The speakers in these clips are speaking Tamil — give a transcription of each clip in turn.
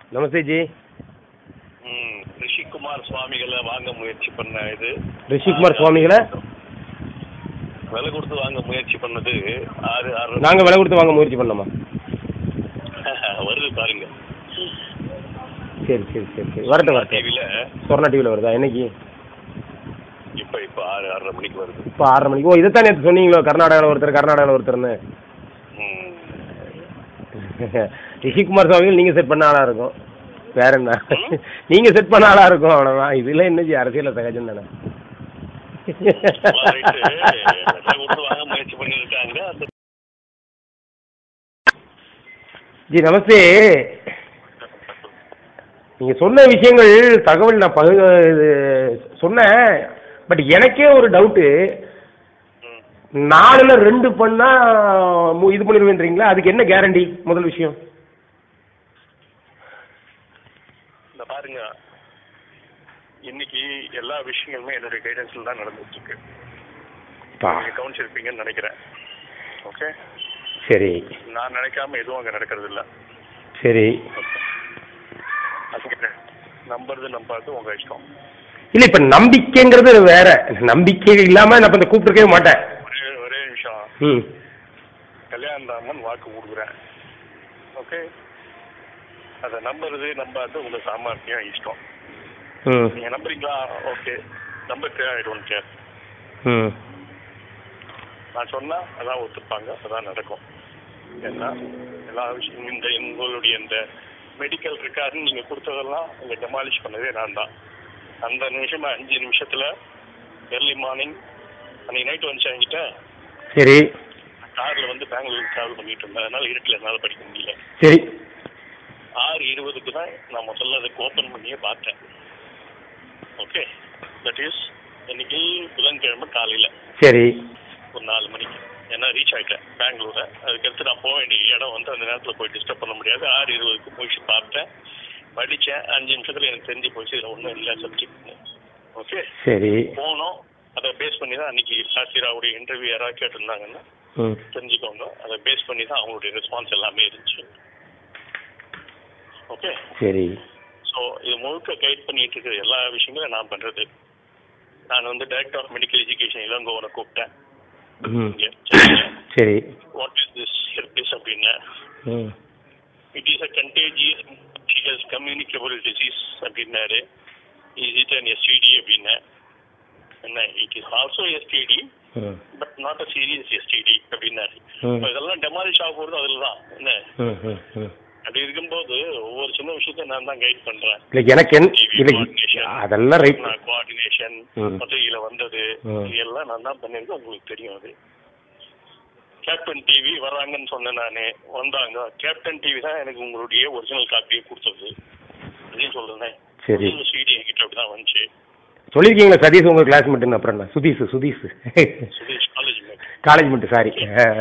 நமஸ்தே ஜி ம், ரிஷிகுமார் சுவாமிகளை வாங்க முயற்சி பண்ண இது ரிஷிகுமார் சுவாமிகளை விலை கொடுத்து வாங்க முயற்சி பண்ணது ஆறு ஆறு நாங்கள் விலை கொடுத்து வாங்க முயற்சி பண்ணோமா வருது பாருங்க சரி சரி சரி சரி வரட்டும் வரட்டும் டிவில சொர்ணா டிவியில் வருதா என்னைக்கு இப்ப இப்ப ஆறு ஆறரை மணிக்கு வருது இப்போ ஆறரை மணிக்கு ஓ இதைத்தான் நேற்று சொன்னீங்களோ கர்நாடகாவில் ஒருத்தர் கர்நாடகாவில் ஒருத்தர்னு ம். ரிஷிகுமார் சுவாமிகள் நீங்கள் செட் பண்ண ஆளாக இருக்கும் வேற என்ன நீங்கள் செட் பண்ண ஆளாக இருக்கும் அவ்வளோதான் இதெல்லாம் என்ன ஜி அரசியலில் சகஜம் தானே right. விலை கொடுத்து வாங்க முயற்சி பண்ணிருக்காங்க அந்த ஜி நமஸ்தே நீங்கள் சொன்ன விஷயங்கள் தகவல் நான் பகு இது சொன்னேன் பட் எனக்கே ஒரு டவுட்டு ம். நாலுல ரெண்டு பண்ணா மு- இது பண்ணிடுவேன்றீங்களா அதுக்கு என்ன கேரண்டி முதல் விஷயம் இந்த பாருங்க இன்னைக்கு எல்லா விஷயங்களுமே என்னுடைய கைடன்ஸ்ல தான் நடந்துட்டு இருக்கு நீங்க கவனிச்சிருப்பீங்கன்னு நினைக்கிறேன் ஓகே சரி நான் நினைக்காம எதுவும் அங்க நடக்கிறது இல்ல சரி அதுக்கு நம்புறது நம்பாது உங்க இஷ்டம் இல்ல இப்ப நம்பிக்கைங்கிறது வேற நம்பிக்கை இல்லாம நான் இப்ப இந்த கூப்பிட்டுருக்கவே மாட்டேன் ஒரே ஒரே நிமிஷம் ம் கல்யாணராமன் வாக்கு கொடுக்குறேன் ஓகே அதை நம்புறது நம்பாது உங்க சாமர்த்தியம் இஷ்டம் ம் நீங்க நம்புறீங்களா okay number I don't care ம் நான் சொன்னா அதான் ஒத்துப்பாங்க அதான் நடக்கும் ஏன்னா எல்லா விஷயம் இந்த உங்களுடைய இந்த மெடிக்கல் ரெக்கார்டு நீங்க கொடுத்ததெல்லாம் உங்க டெமாலிஷ் பண்ணதே நான் தான் அந்த நிமிஷம் அஞ்சு நிமிஷத்துல எர்லி மார்னிங் அன்னைக்கு நைட் வந்து என்கிட்ட சரி கார்ல வந்து பெங்களூர் டிராவல் பண்ணிட்டு இருந்தேன் அதனால இருட்டில் என்னால் படிக்க முடியல சரி ஆறு இருபதுக்கு தான் நான் முதல்ல அதுக்கு ஓப்பன் பண்ணியே பார்த்தேன் ஓகே தட் இஸ் இன்னைக்கு புதன்கிழமை காலையில சரி ஒரு நாலு மணிக்கு ஏன்னா ரீச் ஆயிட்டேன் பெங்களூரை அதுக்கடுத்து நான் போக வேண்டிய இடம் வந்து அந்த நேரத்தில் போய் டிஸ்டர்ப் பண்ண முடியாது ஆறு இருபதுக்கு போயிட்டு பார்த்தேன் படித்தேன் அஞ்சு நிமிஷத்துல எனக்கு தெரிஞ்சு போச்சு இதில் ஒன்றும் இல்லை சப்ஜெக்ட் ஓகே சரி போனோம் அதை பேஸ் பண்ணி தான் அன்னைக்கு சாத்திராவுடைய இன்டர்வியூ யாராவது கேட்டிருந்தாங்கன்னா ம் தெரிஞ்சுக்கோங்க அதை பேஸ் பண்ணி தான் அவங்களுடைய ரெஸ்பான்ஸ் எல்லாமே இருந்துச்சு ஓகே சரி ஸோ இது முழுக்க கைட் பண்ணிட்டு இருக்கிற எல்லா விஷயங்களும் நான் பண்றது நான் வந்து டைரக்டர் ஆஃப் மெடிக்கல் எஜுகேஷன் இளங்கோவனை கூப்பிட்டேன் ம் இங்க சரி வாட் இஸ் திஸ் ஹெர்பிஸ் அப்படின்னா ம் it is a contagious is communicable disease அப்படின்னாரு இஸ் இட் அன் எஸ்டிடி அப்படின்னா என்ன இட் இஸ் ஆல்சோ எஸ்டிடி ம் but not a serious STD அப்படின்னாரு ம். இப்ப இதெல்லாம் டெமாலிஷ் ஆக போறது அதில் தான் என்ன ம் ம் ம் அப்படி இருக்கும்போது ஒவ்வொரு சின்ன விஷயத்தையும் நான் தான் கைட் பண்றேன் இல்லை எனக்கு என் இல்லை அதெல்லாம் ரைட் கோஆர்டினேஷன் ம். மதுரையில வந்தது ம். இது எல்லாம் நான் தான் பண்ணிருக்கேன் உங்களுக்கு தெரியும் அது கேப்டன் டிவி வர்றாங்கன்னு சொன்னேன் நானு வந்தாங்க கேப்டன் டிவி தான் எனக்கு உங்களுடைய ஒரிஜினல் காப்பியை கொடுத்தது அதையும் சொல்றேன் சரி. சிடி என்கிட்ட அப்படிதான் வந்துச்சு சொல்லியிருக்கீங்களா சதீஷ் உங்கள் கிளாஸ் மட்டும் அப்புறம் என்ன Sudheesh Sudheesh Sudhesh college mate college மட்டும் சாரி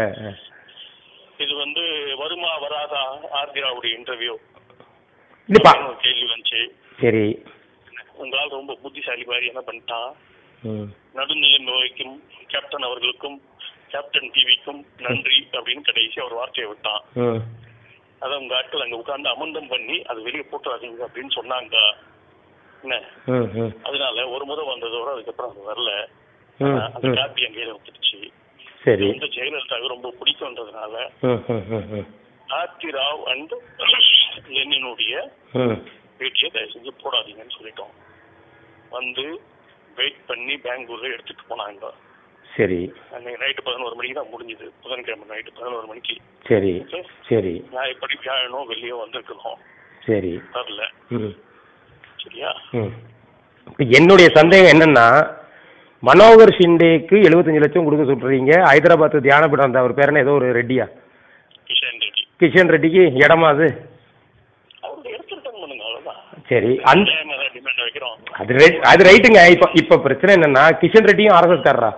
இது வந்து வருமா வராதா ஆர்திராவுடைய இன்டர்வியூ இல்லைப்பா கேள்வி வந்துச்சு சரி உங்களால் ரொம்ப புத்திசாலி மாதிரி என்ன பண்ணிட்டான் ம் நடுநிலை நோய்க்கும் கேப்டன் அவர்களுக்கும் கேப்டன் டிவிக்கும் நன்றி அப்படின்னு கடைசி ஒரு வார்த்தையை விட்டான் ம் அதை உங்க ஆட்கள் அங்க உட்கார்ந்து அமர்ந்தம் பண்ணி அது வெளியே போட்டுறாதீங்க அப்படின்னு சொன்னாங்க என்ன ம் ம் அதனால ஒரு முறை வந்ததோட அதுக்கப்புறம் அது வரல ம், ஆனா, அந்த ம். காப்பி அங்கேயே வந்துருச்சு சரி வந்து ஜெயலலிதாவுக்கு ரொம்ப பிடிக்கும்ன்றதுனால ம் ம் ம் ம் ஆர்த்தி ராவ் அண்ட் லெனினுடைய ம் பேட்டியை தயவு செஞ்சு போடாதீங்கன்னு சொல்லிட்டோம் வந்து வெயிட் பண்ணி பெங்களூர்ல எடுத்துட்டு போனாங்க சரி அன்னைக்கு நைட்டு பதினோரு மணிக்கு தான் முடிஞ்சது புதன்கிழமை நைட்டு பதினோரு மணிக்கு சரி ஓகே சரி நான் எப்படி வியாழனோ வெளியோ வந்திருக்கணும் சரி வரல ம் சரியா ம் இப்ப என்னுடைய சந்தேகம் என்னன்னா மனோகர் ஷிண்டேக்கு எழுபத்தஞ்சு லட்சம் கொடுக்க சொல்றீங்க ஹைதராபாத் தியானபீடம் அந்த அவர் பேர் என்ன ஏதோ ஒரு ரெட்டியா கிஷன் ரெட்டி கிஷன் ரெட்டிக்கு இடமா அது அவருடைய இடத்துல ரிட்டர்ன் பண்ணுங்க அவ்வளவுதான் சரி அந்த டிமாண்ட் வைக்கிறோம் அது ரைட் அது ரைட்டுங்க இப்போ இப்போ பிரச்சனை என்னன்னா கிஷன் ரெட்டியும் ஆர்எஸ்எஸ் காரரா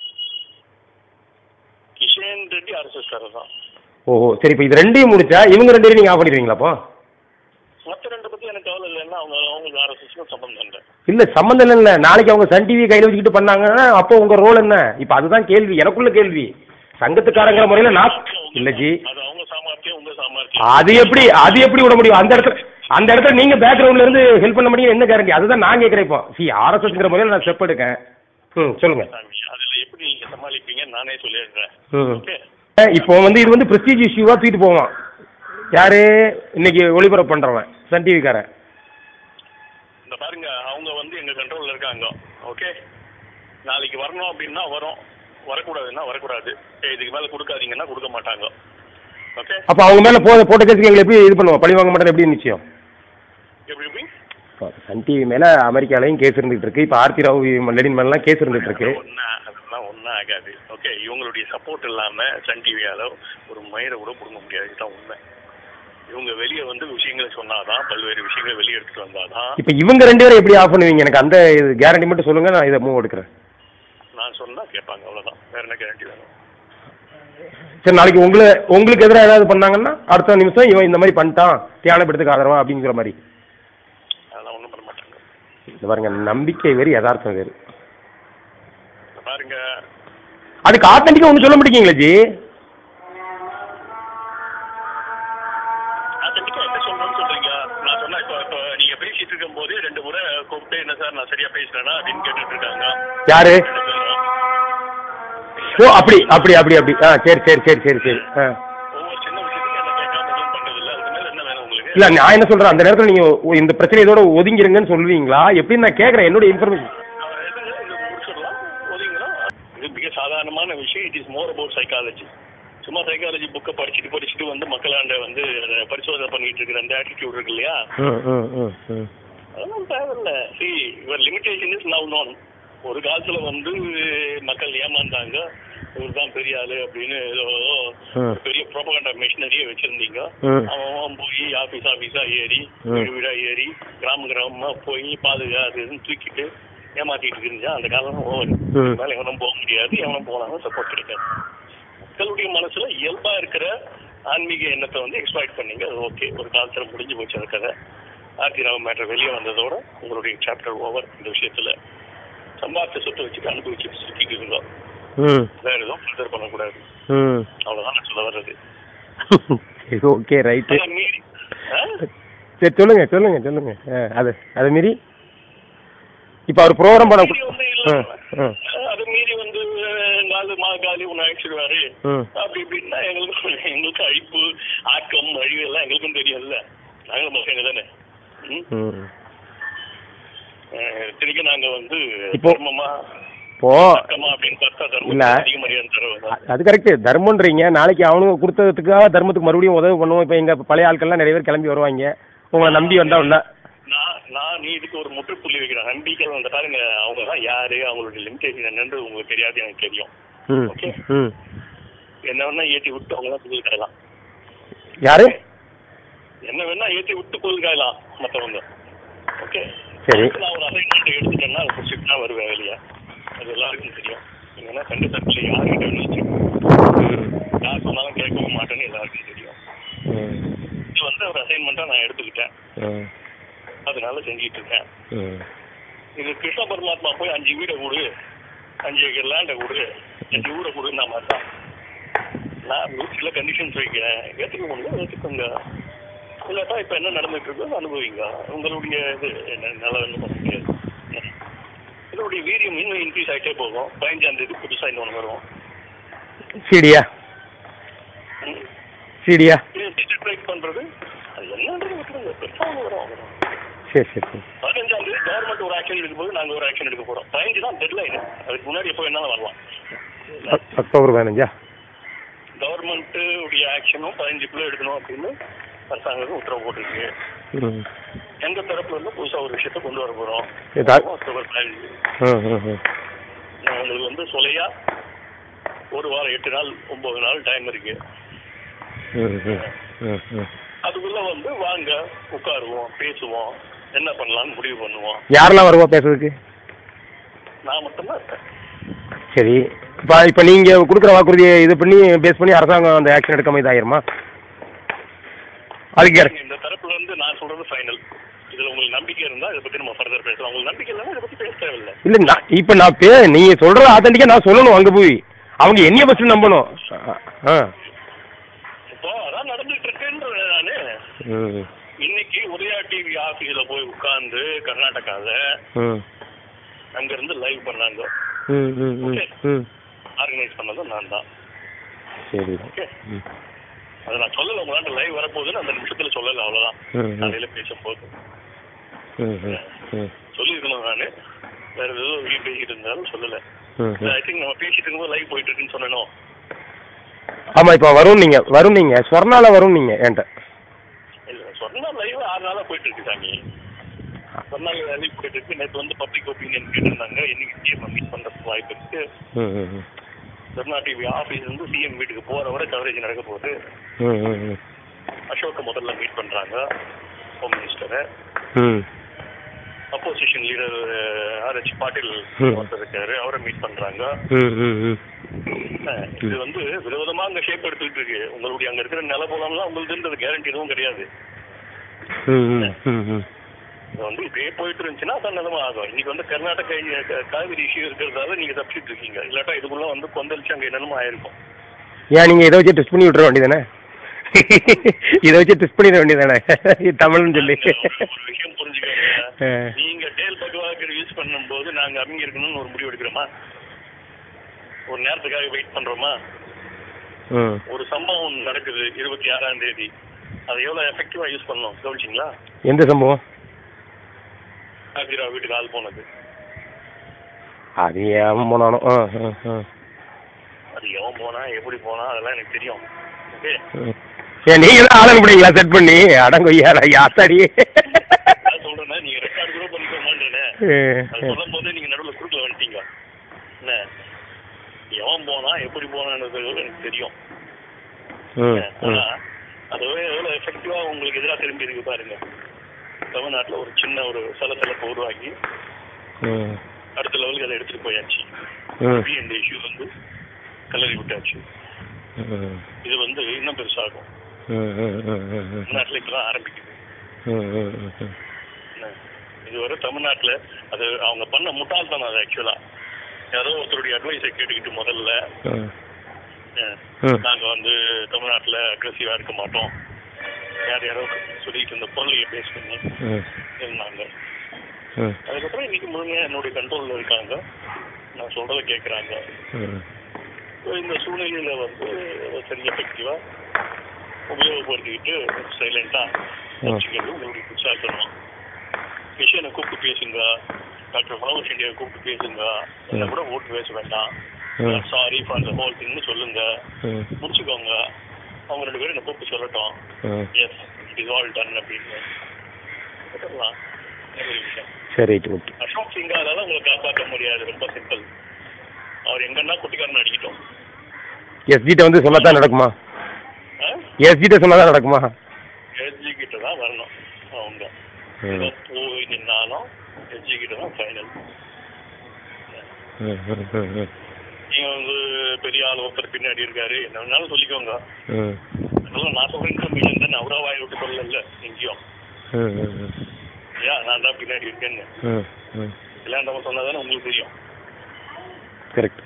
கிஷன் ரெட்டி ஆர்எஸ்எஸ் காரர் தான் ஓஹோ சரி இப்போ இது ரெண்டையும் முடிச்சா இவங்க ரெண்டு பேரும் நீங்க ஆஃப் பண்ணிடுவீங்களா அப்போ மற்ற ரெண்டு பத்தி எனக்கு கவலை இல்லைன்னா அவங்க அவங்களுக்கு ஆர்எஸ்எஸ்க்கும் சம்பந்தம் இல்லை இல்ல சம்மந்தம் இல்ல நாளைக்கு அவங்க சன் டிவி கையில வச்சுக்கிட்டு பண்ணாங்கன்னா அப்போ உங்க ரோல் என்ன இப்போ அதுதான் கேள்வி எனக்குள்ள கேள்வி சங்கத்துக்காரங்கிற முறையில நான் இல்ல ஜி அது அவங்க சாமர்த்தியம் உங்க சாமர்த்தியம் அது எப்படி அது எப்படி விட முடியும் அந்த இடத்துல அந்த இடத்துல நீங்க பேக்ரவுண்ட்ல இருந்து ஹெல்ப் பண்ண முடியும் என்ன கேரண்டி அதுதான் நான் கேட்கிறேன் இப்போ சி ஆர்எஸ்எஸ்ங்கிற முறையில் நான் ஸ்டெப் எடுக்கேன் ம் சொல்லுங்க சாமி அதுல எப்படி நீங்க சமாளிப்பீங்க நானே சொல்லிடுறேன் ம் ஓகே இப்போ வந்து இது வந்து பிரஸ்டீஜ் இஷ்யூவா தூக்கிட்டு போவான் யாரு இன்னைக்கு ஒளிபரப்பு பண்றவன் சன் டிவிக்காரன் இந்த பாருங்க அவங்க வந்து எங்க கண்ட்ரோல்ல இருக்காங்க ஓகே நாளைக்கு வரணும் அப்படின்னா வரும் வரக்கூடாதுன்னா வரக்கூடாது ஏய், இதுக்கு மேல கொடுக்காதீங்கன்னா கொடுக்க மாட்டாங்க ஓகே அப்போ அவங்க மேல போ போட்ட கேஸுக்கு எங்களை எப்படி இது பண்ணுவோம் பழி வாங்க மாட்டேன் எப்படி நிச்சயம் எப்படி எப்படி இப்போ சன் டிவி மேல அமெரிக்காலையும் கேஸ் இருந்துகிட்டு இருக்கு இப்போ ஆர்த்தி ராவ் லெனின் மேலாம் கேஸ் இருந்துகிட்டு இருக்கு ஒன்னா அதெல்லாம் ஒன்றும் ஆகாது ஓகே இவங்களுடைய சப்போர்ட் இல்லாம சன் டிவியால ஒரு மயிரை கூட கொடுக்க முடியாது இதுதான் உண்மை இவங்க வெளியே வந்து விஷயங்களை சொன்னாதான் பல்வேறு விஷயங்களை வெளியே எடுத்துட்டு வந்தாதான் இப்போ இவங்க ரெண்டு பேரும் எப்படி ஆஃப் பண்ணுவீங்க எனக்கு அந்த கேரண்டி மட்டும் சொல்லுங்க நான் இதை மூவ் எடுக்கிறேன் நான் சொன்னா கேட்பாங்க அவ்வளவுதான் வேற என்ன கேரண்டி வேணும் சரி நாளைக்கு உங்களை உங்களுக்கு எதிராக ஏதாவது பண்ணாங்கன்னா அடுத்த நிமிஷம் இவன் இந்த மாதிரி பண்ணிட்டான் தியானப்படுத்துக்கு ஆதரவா அப்படிங்கிற மாதிரி அதெல்லாம் ஒன்றும் பண்ண மாட்டாங்க இது பாருங்க நம்பிக்கை வேறு யதார்த்தம் வேறு இந்த பாருங்க அதுக்கு ஆத்தன்டிக்கா ஒன்றும் சொல்ல மாட்டேங்கீங்களா ஜி ஆத்தன்டிக்கா என்ன சொல்லணும்னு சொல்றீங்க நான் சொன்னா இப்போ இப்போ நீங்க பேசிட்டு இருக்கும் போது ரெண்டு முறை கூப்பிட்டு என்ன சார் நான் சரியா பேசுறேனா அப்படின்னு கேட்டுட்டு இருக்காங்க யாரு ரெண்டு பேரும். ஓ அப்படி அப்படி அப்படி அப்படி ஆ சரி சரி சரி சரி சரி ஆ ஒவ்வொரு சின்ன விஷயத்துக்கும் என்ன கேட்காம எதுவும் பண்றது இல்ல அதுக்கு மேல என்ன வேணும் உங்களுக்கு இல்ல நான் என்ன சொல்றேன் அந்த நேரத்தில் நீங்க ஒ- இந்த பிரச்சனை இதோட ஒதுங்கிருங்கன்னு சொல்லுவீங்களா எப்படின்னு நான் கேட்கறேன் என்னோட இன்ஃபர்மேஷன் அவர் எதுங்க இது முடிச்சிடலாம் ஒதுங்களா இது மிக சாதாரணமான விஷயம் it is more about psychology சும்மா சைக்காலஜி புக்கை படிச்சுட்டு படிச்சுட்டு வந்து மக்களாண்ட வந்து அதை பரிசோதனை பண்ணிட்டு இருக்கிற அந்த ஆட்டிடியூட் இருக்கு இல்லையா ம் ம் ம் ம் அதெல்லாம் தேவையில்ல சி இவர் லிமிடேஷன் இஸ் நவ் நோன் ஒரு காலத்துல வந்து மக்கள் ஏமாந்தாங்க இவர் தான் பெரிய ஆளு அப்படின்னு ஏதோ ம். ஒரு பெரிய ப்ரோபகண்டா மிஷினரியே வச்சிருந்தீங்க ம். அவன் அவன் போய் ஆபீஸ் ஆபீஸா ஏறி ம். வீடு வீடா ஏறி கிராம கிராமமா போய் பாதுகா அது இதுன்னு தூக்கிட்டு ஏமாத்திட்டு இருந்தா அந்த காலம் ஓவர் ம். மேல எவனும் போக முடியாது எவனும் போனாலும் சப்போர்ட் கிடைக்காது மக்களுடைய மனசுல இயல்பா இருக்கிற ஆன்மீக எண்ணத்தை வந்து எக்ஸ்ப்ளாய்ட் பண்ணீங்க அது ஓகே ஒரு காலத்துல முடிஞ்சு போச்சு அந்த கதை ஆர்த்தி ராவ் மேட்டர் வெளியே வந்ததோட உங்களுடைய சாப்டர் ஓவர் இந்த விஷயத்துல சம்பாதிச்ச சொத்தை வச்சுட்டு அனுபவிச்சுட்டு சுத்திட்டு இருந்தோம் ம் வேற எதுவும் ஃபர்தர் பண்ணக்கூடாது ம் அவ்வளவுதான் நான் சொல்ல வர்றது சரி ஓகே ரைட்டு அதை மீறி ஆ? சரி சொல்லுங்க சொல்லுங்க சொல்லுங்க ஆ அது அதை மீறி இப்போ அவர் ப்ரோக்ராம் பண்ண மீறி வந்து இல்ல. ஆ ஆ அது மீறி வந்து அஹ், நாலு மாகாலி ஒன்று அழிச்சிடுவாரு ம் அப்படி இப்படின்னா எங்களுக்கு எங்களுக்கு அழிப்பு ஆக்கம் அழிவு எல்லாம் எங்களுக்கும் தெரியும்ல நாங்களும் பசங்க தானே ம்? ம் அஹ், இத்தனைக்கும் நாங்க வந்து இப்போ- தர்மமா இப்போ பக்கமா அப்படின்னு பார்த்தா இல்ல. தர்மம் அதிக மரியாதை தருவது அ- அது கரெக்ட் தர்மன்றீங்க நாளைக்கு அவனுங்க கொடுத்ததுக்காக தர்மத்துக்கு மறுபடியும் உதவி பண்ணுவோம் இப்போ எங்க பழைய ஆட்கள்லாம் நிறைய பேர் கிளம்பி வருவாங்க உங்களை நம்பி வந்தா உள்ள நான் நான் நீ இதுக்கு ஒரு முற்றுப்புள்ளி வைக்கிறேன் நம்பிக்கை வந்து பாருங்க அவங்க தான் யாரு அவங்களுடைய லிமிடேஷன் என்னன்றது உங்களுக்கு தெரியாது எனக்கு தெரியும் ம் Okay. ம் என்ன வேணா ஏற்றி விட்டு அவங்க தான் புகழ் காயலாம் யாரு என்ன வேணா ஏற்றி விட்டு புகழ் காயலாம் மற்றவங்க ஓகே சரி நான் ஒரு அசைன்மெண்ட் எடுத்துட்டேன்னா அது பிடிச்சிட்டு தான் வருவேன் வெளியே அது எல்லாருக்கும் தெரியும் நீங்கன்னா கண்டு தப்பில் யார்கிட்ட நினைச்சு ம் யார் சொன்னாலும் கேட்கவும் மாட்டேன்னு எல்லாருக்கும் தெரியும் ம் இது வந்து ஒரு அசைன்மெண்ட்டாக நான் எடுத்துக்கிட்டேன் ம் அதனால செஞ்சிட்டு இருக்கேன் ம் இது கிருஷ்ண பரமாத்மா போய் அஞ்சு வீடை கொடு அஞ்சு ஏக்கர் லேண்டை கொடு அஞ்சு ஊரை கொடுன்னா மாதிரி தான் நான் சில கண்டிஷன்ஸ் வைக்கிறேன் ஏற்றுக்க முடியும் ஏற்றுக்கோங்க இல்லாட்டா இப்போ என்ன நடந்துட்டு இருக்கோ அதை அனுபவிங்க உங்களுடைய இது என்ன நல்லா ஒன்றும் பண்ண முடியாது இதோடைய வீரியம் இன்னும் இன்க்ரீஸ் ஆகிட்டே போகும் பதினஞ்சாம் தேதி புதுசாக இன்னொன்று வரும் சீடியா ம். சீடியா இது டிஜிட்டலைஸ் பண்ணுறது அது என்னன்றது விட்டுருங்க பெருசாக வரும் அவ்வளவுதான். சரி சரி சரி பதினஞ்சாம் தேதி கவர்மெண்ட் ஒரு ஆக்ஷன் எடுக்கும் போது நாங்கள் ஒரு ஆக்ஷன் எடுக்க போகிறோம் பதினஞ்சு தான் டெட்லைன் அதுக்கு முன்னாடி எப்போ வேணாலும் வரலாம் அக்- அக்டோபர் பதினஞ்சா கவர்மெண்ட் உடைய ஆக்ஷனும் பதினஞ்சுக்குள்ள எடுக்கணும் அப்படின்னு அரசாங்கம் உத்தரவு போட்டிருக்கு ம் எங்க தரப்புல இருந்து புதுசா ஒரு விஷயத்த கொண்டு வர போறோம் ஏதா- அக்டோபர் பதினஞ்சு ம் ம் ம் நான் உங்களுக்கு வந்து சொலையா ஒரு வாரம் எட்டு நாள் ஒன்பது நாள் டைம் இருக்கு ம் ம் ம் ம் அதுக்குள்ள வந்து வாங்க உட்காருவோம் பேசுவோம் என்ன பண்ணலாம்னு முடிவு பண்ணுவோம் யாரெல்லாம் வருவா பேசுறதுக்கு நான் மட்டும்தான் இருக்கேன் சரி இப்போ இப்போ நீங்கள் கொடுக்குற வாக்குறுதியை இது பண்ணி பேஸ் பண்ணி அரசாங்கம் அந்த ஆக்ஷன் எடுக்காம இதாயிருமா அதுக்கு யாரு- இந்த தரப்புல இருந்து நான் சொல்றது ஃபைனல் இதுல உங்களுக்கு நம்பிக்கை இருந்தா இதை பத்தி நம்ம ஃபர்தர் பேசலாம் உங்களுக்கு நம்பிக்கை இல்லைன்னா இதை பத்தி பேச தேவையில்லை இல்லை நான் இப்போ நான் பே நீங்கள் சொல்கிற ஆத்தன்டிக்காக நான் சொல்லணும் அங்கே போய் அவங்க என்னைய ஃபஸ்ட்டு நம்பணும் ஆ இப்போ அதான் நடந்துட்டு இருக்குன்ற நானு ம் இன்னைக்கு உரையாடி டிவி ஆபீஸ்ல போய் உட்கார்ந்து கர்நாடகால ம் அங்க இருந்து லைவ் பண்ணாங்க ம் ம் ம் ம் ஆர்கனைஸ் பண்ணதும் நான் தான் சரி ஓகே ம் அதை நான் சொல்லல உங்களாண்ட லைவ் வரப்போகுதுன்னு அந்த நிமிஷத்துல சொல்லல அவ்வளவுதான் ம் ம் காலையில பேசும்போது ம் ம் ம் சொல்லியிருக்கணும் நானு வேற ஏதோ வெளியே பேசிட்டு இருந்தாலும் சொல்லல ம் ம் ஐ திங்க் நம்ம பேசிட்டு இருக்கும்போது லைவ் போயிட்டு இருக்குன்னு சொன்னோம் ஆமா இப்போ வரும் நீங்க வரும் நீங்க ஸ்வர்ணால வரும் நீங்க என்கிட்ட இல்ல சொன்னா லைவ் ஆறு நாளா போயிட்டு இருக்கு சாமி சொன்னா லைவ் போயிட்டு இருக்கு நேற்று வந்து பப்ளிக் ஒப்பீனியன் கேட்டிருந்தாங்க இன்னைக்கு சிஎம் மீட் பண்றதுக்கு வாய்ப்பு இருக்கு ம் ம் ம் சொர்ணா டிவி ஆபீஸ் இருந்து சிஎம் வீட்டுக்கு போற வரை கவரேஜ் நடக்க போகுது ம் ம் ம் அசோக்க முதல்ல மீட் பண்றாங்க ஹோம் மினிஸ்டரை ம் அப்போசிஷன் லீடர் ஆர்எச் பாட்டீல் ம். ஒருத்தர் இருக்காரு அவரை மீட் பண்றாங்க ம் ம் ம் அஹ் இது வந்து விரோதமா அங்க ஷேப் எடுத்துக்கிட்டு இருக்கு உங்களுடைய அங்க இருக்கிற நில போலாம்லாம் உங்களுக்கு கேரண்டி எதுவும் கிடையாது ம் ம் ம் ம் இது வந்து இப்படியே போயிட்டு இருந்துச்சுன்னா அதான் நிலைமை ஆகும் இன்னைக்கு வந்து கர்நாடகா க- காவிரி இஷ்யூ இருக்கிறதால நீங்க தப்பிச்சிட்டு இருக்கீங்க இல்லாட்டா இதுக்குள்ள வந்து கொந்தளிச்சு அங்க என்னென்னமோ ஆயிருக்கும் ஏன் நீங்க இதை வச்சு டெஸ்ட் பண்ணி விட்டுற வேண்டியதானே இதை வச்சு டெஸ்ட் பண்ணிட வேண்டியதானே தமிழ்னு சொல்லி நீங்க ஒரு ஒரு விஷயம் புரிஞ்சுக்கோங்க ஆ. நீங்க டேல் பகவாக்கர் யூஸ் பண்ணும்போது நாங்க அமைங்க இருக்கணும்னு ஒரு முடிவு எடுக்கிறோமா ஒரு நேரத்துக்காக வெயிட் பண்றோமா ம் ஒரு சம்பவம் நடக்குது இருபத்தி ஆறாம் தேதி அதை எவ்வளவு எஃபெக்டிவா யூஸ் பண்ணோம் கவனிச்சிங்களா எந்த சம்பவம் காபிரா வீட்டுக்கு ஆள் போனது அது ஏன் போனாலும் ஆ ஆ ஆ அது எவன் போனா எப்படி போனா அதெல்லாம் எனக்கு தெரியும் ஓகே ம். ஏன் நீங்க தான் ஆளுங்க பிடிங்களா செட் பண்ணி அடங்கொய்யா யாத்தாடி நான் சொல்றேன்னா நீங்க ரெக்கார்டு கூட பண்ணிக்க மாட்டேனே அது சொல்லும் போதே நீங்க நடுவில் குறுக்கல வந்துட்டீங்க என்ன எவன் போனா எப்படி போனான்றது எனக்கு தெரியும் ம் ஆனா ம் அது எவ்வளவு எஃபெக்டிவா உங்களுக்கு எதிராக திரும்பி இருக்கு பாருங்க தமிழ்நாட்டுல ஒரு சின்ன ஒரு சலசலப்பை உருவாக்கி ம் அடுத்த லெவலுக்கு அதை எடுத்துட்டு போயாச்சு ம் பி இந்த இஷ்யூ வந்து கலரி விட்டாச்சு ம் இது வந்து இன்னும் பெருசாகும் ம் ம் ம் ம் ம் தமிழ்நாட்டுல இப்பதான் ஆரம்பிக்குது ம் ம் ம் ம் என்ன? இதுவரை தமிழ்நாட்டுல அது அவங்க பண்ண முட்டாள்தனம் அது ஆக்சுவலா யாரோ ஒருத்தருடைய அட்வைஸை கேட்டுக்கிட்டு முதல்ல ம் அஹ், ம். நாங்க வந்து தமிழ்நாட்டுல அக்ரெசிவா இருக்க மாட்டோம் யார் யாரோ சொல்லிட்டு இருந்த பொருளையை பேஸ் பண்ணி ம் இருந்தாங்க ம் அதுக்கப்புறம் இன்னைக்கு முழுமையா என்னுடைய கண்ட்ரோல்ல இருக்காங்க நான் சொல்றதை கேட்கறாங்க ம் So, இந்த சூழ்நிலையில வந்து சரி எஃபெக்டிவா உபயோகப்படுத்திக்கிட்டு சைலண்டா வச்சுக்கிறது உங்களுக்கு புதுசாக்கணும் மிஷனை கூப்பிட்டு பேசுங்க டாக்டர் மனோஜ் இந்தியா கூப்பிட்டு பேசுங்க என்ன கூட ஓட்டு பேச வேண்டாம் ம். சாரி ஃபார் த ஹோல் திங்னு சொல்லுங்க ம் முடிச்சுக்கோங்க அவங்க ரெண்டு பேரும் என்ன கூப்பிட்டு சொல்லட்டும் ம் yes it is all done அப்படின்னு விட்டுடலாம். அது ஒரு விஷயம் சரி ரைட் ஓகே அசோக் சிங்காலால உங்களை காப்பாற்ற முடியாது ரொம்ப சிம்பிள் அவர் எங்கன்னா குட்டிக்காரன் அடிக்கட்டும் எஸ்ஜிட்ட வந்து சொன்னாதான் நடக்குமா எஸ்ஜிட்ட சொன்னாதான் நடக்குமா எஸ்ஜி கிட்ட தான் வரணும் அவங்க ம் ஏதோ போய் நின்னாலும் எஸ்ஜி கிட்ட தான் ஃபைனல் ம் ம் ம் ம் நீங்க வந்து பெரிய ஆள் ஒருத்தர் பின்னாடி இருக்காரு என்ன வேணாலும் சொல்லிக்கோங்க ம் அதெல்லாம் நான் சொல்ற இன்ஃபர்மேஷன் தான் அவரா வாய் விட்டு சொல்லல எங்கேயும் ம் ம் ம் ஏன் நான் தான் பின்னாடி இருக்கேன்னு ம் ம் எல்லாம் நம்ம சொன்னாதானே உங்களுக்கு தெரியும் கரெக்ட்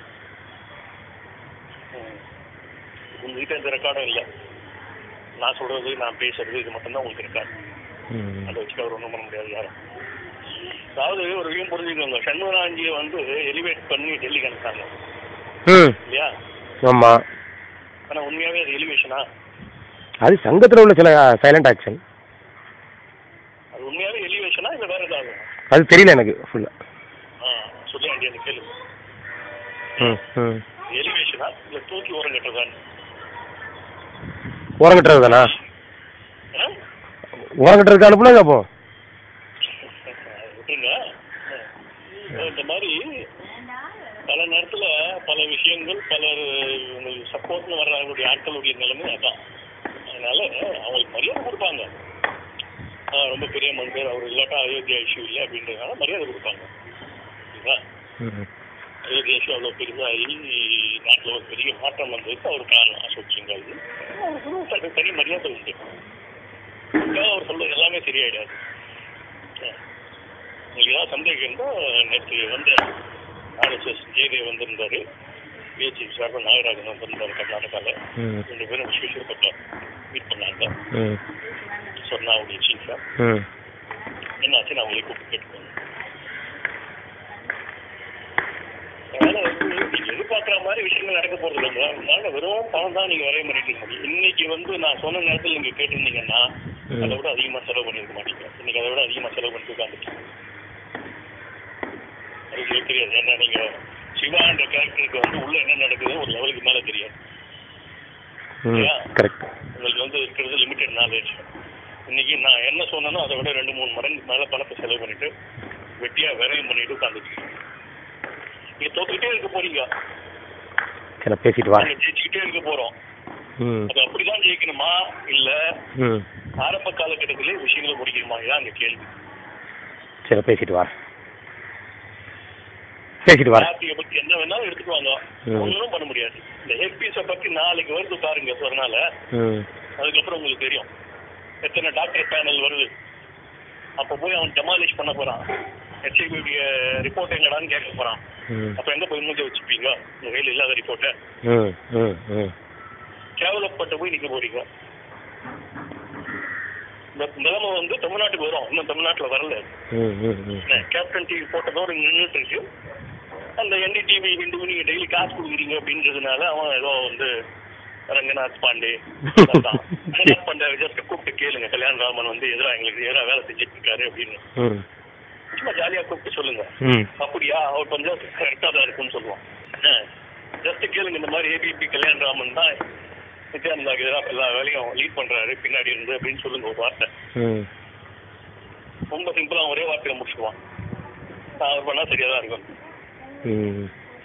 ம். உங்ககிட்ட எந்த ரெக்கார்டும் இல்லை நான் சொல்றது நான் பேசுறது இது மட்டும்தான் உங்களுக்கு ரெக்கார்டு ம் அதை வச்சு அவர் ஒன்றும் பண்ண முடியாது யாரும் அதாவது ஒரு விஷயம் புரிஞ்சுக்கோங்க சண்முகராஞ்சியை வந்து எலிவேட் பண்ணி டெல்லிக்கு அனுப்பிச்சாங்க ம் இல்லையா ஆமாம் ஆனா உண்மையாவே அது எலிவேஷனா அது சங்கத்தில் உள்ள சில சைலண்ட் ஆக்ஷன் அது உண்மையாவே எலிவேஷனா இல்ல வேற ஏதாவது அது தெரியல எனக்கு ஃபுல்லாக ஆ சொல்ல வேண்டிய அந்த கேள்வி ம் ம் எலிவேஷனா இல்ல தூக்கி ஓரம் கட்டுறதான் ஓரம் கட்டுறது தானா ஓரம் கட்டுறதுக்கு அனுப்புனாங்க அப்போ விட்டுருங்க இந்த மாதிரி பல நேரத்துல பல விஷயங்கள் பல சப்போர்ட்னு வர்றவங்களுடைய ஆட்களுடைய நிலைமை அதான் அதனால அவங்களுக்கு மரியாதை கொடுப்பாங்க ஆ, ரொம்ப பெரிய மனிதர் அவர் இல்லாட்டா அயோத்தியா இஷ்யூ இல்லை அப்படின்றதுனால மரியாதை கொடுப்பாங்க சரிங்களா ம் அயோத்தியா இஷ்யூ அவ்வளோ பெரிதாகி நாட்டில் ஒரு பெரிய மாற்றம் வந்ததுக்கு அவர் காரணம் அசோக் சிங்காஜி அவருக்கு ஒரு தனி- தனி மரியாதை உண்டு அதுக்காக அவர் சொல்றது எல்லாமே சரியாயிடாது ஆ. உங்களுக்கு ஏதாவது சந்தேகம் இருந்தால் நேற்று வந்த ஆர்எஸ்எஸ் ஜெயதேவ் வந்திருந்தாரு பிஹெச்சி சார்பாக நாகராஜன் வந்திருந்தாரு கர்நாடகாவில் ம் ரெண்டு பேரும் விஸ்வேஸ்வர் பட்டா மீட் பண்ணாங்க ம் சொர்ணாவுடைய சீஃபா ம் நான் உங்களை கூப்பிட்டு கேட்டுக்கோங்க அதனால வந்து நீங்க எதிர்பார்க்குற மாதிரி விஷயங்கள் நடக்க போறது இல்லை அதனால வெறும் பணம் தான் நீங்க வரைய பண்ணிட்டு இருக்க முடியும் இன்னைக்கு வந்து நான் சொன்ன நேரத்தில் நீங்க கேட்டிருந்தீங்கன்னா ம். அதை விட அதிகமா செலவு பண்ணிருக்க மாட்டீங்க இன்னைக்கு அதை விட அதிகமா செலவு பண்ணிட்டு உட்காந்துருக்கீங்க அது உங்களுக்கு தெரியாது ஏன்னா நீங்க சிவான்ற கேரக்டருக்கு வந்து உள்ள என்ன நடக்குது ஒரு லெவலுக்கு மேல தெரியாது ம் கரெக்ட் உங்களுக்கு வந்து இருக்கிறது லிமிட்டட் நாலேஜ் இன்னைக்கு நான் என்ன சொன்னனோ அதை விட ரெண்டு மூணு மடங்கு மேல பணத்தை செலவு பண்ணிட்டு வெட்டியா விரயம் பண்ணிட்டு உட்காந்துட்டு நீங்க தோத்துக்கிட்டே இருக்க போறீங்க சரி நான் பேசிட்டு வா நாங்க ஜெயிச்சுக்கிட்டே இருக்க போறோம் ம் அது அப்படிதான் ஜெயிக்கணுமா இல்ல ம் ஆரம்ப காலகட்டத்திலே விஷயங்களை முடிக்கணுமா இதான் அந்த கேள்வி சரி நான் பேசிட்டு வா பேசிட்டு வா பார்ட்டியை பத்தி என்ன வேணாலும் எடுத்துட்டு வாங்க ம். ஒன்றும் பண்ண முடியாது இந்த ஹெட்பீஸை பத்தி நாளைக்கு வருது பாருங்க அதனால ம் அதுக்கப்புறம் உங்களுக்கு தெரியும் எத்தனை டாக்டர் பேனல் வருது அப்ப போய் அவன் டெமாலிஷ் பண்ண போறான் ஹெச்ஐவியுடைய ரிப்போர்ட் எங்கடான்னு கேட்க போறான் ம் அப்ப எங்க போய் மூஞ்ச வச்சுப்பீங்க உங்க கையில் இல்லாத ரிப்போர்ட்டை ம் ம் ம் கேவலப்பட்ட போய் நிக்க போறீங்க இந்த நிலைமை வந்து தமிழ்நாட்டுக்கு வரும் இன்னும் தமிழ்நாட்டுல வரல ம் ம் ம் என்ன, கேப்டன் டிவி போட்டதோட நின்றுட்டு இருக்கு அந்த என்டிடிவி ஹிந்து நீங்க டெய்லி காசு கொடுக்குறீங்க அப்படின்றதுனால அவன் ஏதோ வந்து ரங்கநாத் பாண்டே அதான். ரங்கநாத் பாண்டே ஜஸ்ட் கூப்பிட்டு கேளுங்க கல்யாண ராமன் வந்து எதிராக எங்களுக்கு எதிராக வேலை செஞ்சுட்டு இருக்காரு அப்படின்னு ம் சும்மா ஜாலியா கூப்பிட்டு சொல்லுங்க ம் அப்படியா அவர் கொஞ்சம் கரெக்டா தான் இருக்குன்னு சொல்லுவான் ஜஸ்ட் கேளுங்க இந்த மாதிரி ஏபிபி கல்யாண ராமன் தான் நித்யானந்தாக்கு எதிராக எல்லா வேலையும் லீட் பண்றாரு பின்னாடி இருந்து அப்படின்னு சொல்லுங்க ஒரு வார்த்தை ம் ரொம்ப சிம்பிளா ஒரே வார்த்தையில முடிச்சுடுவான் நான் அவர் பண்ணா சரியா தான் இருக்கும் ம்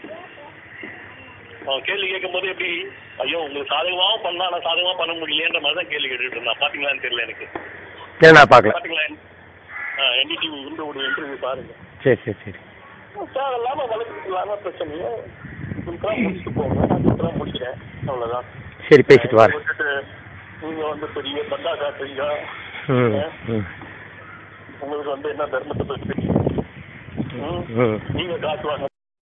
அவன் கேள்வி கேட்கும் போது எப்படி ஐயோ உங்களுக்கு சாதகமாவும் பண்ணா நான் சாதகமா பண்ண முடியலன்ற மாதிரி தான் கேள்வி கேட்டுட்டு இருந்தான் பாத்தீங்களான்னு தெரியல எனக்கு சரி நான் பார்க்கல பாத்தீங்களா என்டிடிவி இந்த ஒரு இன்டர்வியூ பாருங்க சரி சரி சரி தேவையில்லாம வழக்கு இல்லாம பிரச்சனையே இதுக்கெல்லாம் முடிச்சுட்டு போங்க நான் இதுக்கெல்லாம் முடிக்கிறேன் அவ்வளவுதான் சரி பேசிட்டு வா விட்டுட்டு நீங்க வந்து பெரிய பந்தா காட்டுறீங்க ம் ம் உங்களுக்கு வந்து என்ன தர்மத்தை பத்தி ம்? ம் நீங்க காசு வாங்க